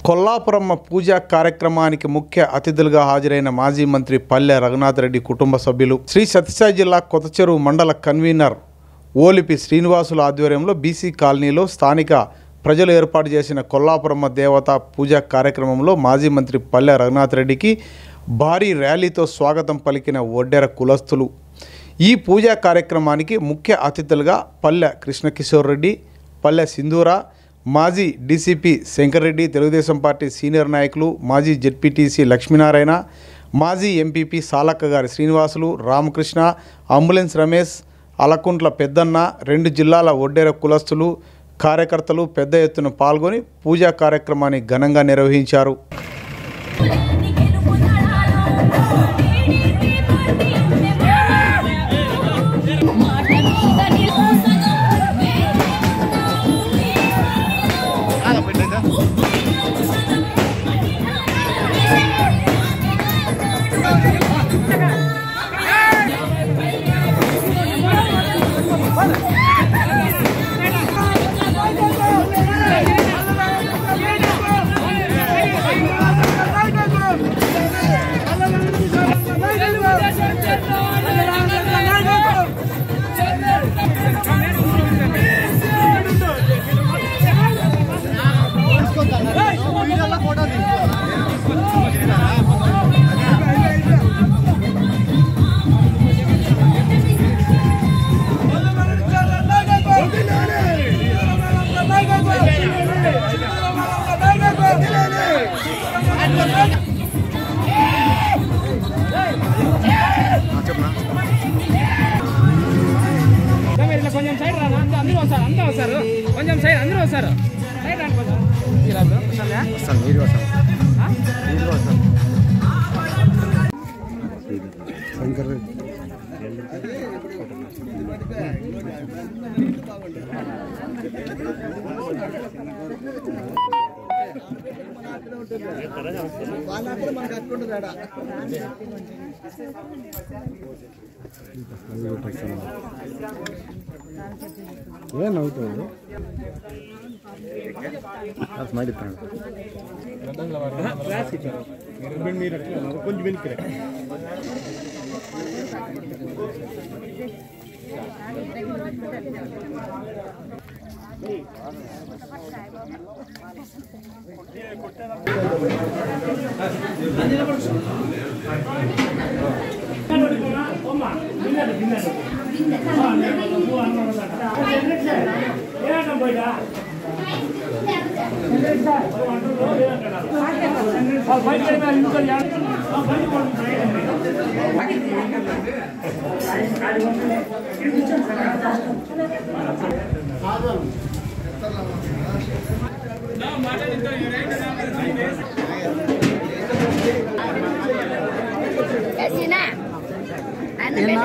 కొల్లాపురమ్మ పూజా కార్యక్రమానికి ముఖ్య అతిథులుగా హాజరైన మాజీ మంత్రి పల్లె రఘునాథ్ రెడ్డి కుటుంబ సభ్యులు శ్రీ సత్యసాయి జిల్లా కొత్తచెరువు మండల కన్వీనర్ ఓలిపి శ్రీనివాసుల ఆధ్వర్యంలో బీసీ కాలనీలో స్థానిక ప్రజలు ఏర్పాటు చేసిన కొల్లాపురమ్మ దేవత పూజా కార్యక్రమంలో మాజీ మంత్రి పల్లె రఘునాథ్ రెడ్డికి భారీ ర్యాలీతో స్వాగతం పలికిన ఒడ్డెర కులస్తులు ఈ పూజా కార్యక్రమానికి ముఖ్య అతిథులుగా పల్లె కృష్ణకిషోర్ రెడ్డి పల్లె సింధూర మాజీ DCP Shankarreddy Telugudesam party senior నాయకులు మాజీ జెడ్పీటీసీ లక్ష్మీనారాయణ మాజీ ఎంపీపీ సాలక్క గారి శ్రీనివాసులు రామకృష్ణ అంబులెన్స్ రమేష్ అలకుంట్ల పెద్దన్న రెండు జిల్లాల ఒడ్డెర కులస్తులు కార్యకర్తలు పెద్ద ఎత్తున పాల్గొని పూజా కార్యక్రమాన్ని ఘనంగా నిర్వహించారు మీరు ఇట్లా కొంచెం సైడ్ రా అంతా అందరూ వస్తారు అంతా వస్తారు కొంచెం సైడ్ అందరూ వస్తారు సైడ్ రండి కొంచెం ఇలా బ్రో వస్తుందా? ఆ? Sina. Ano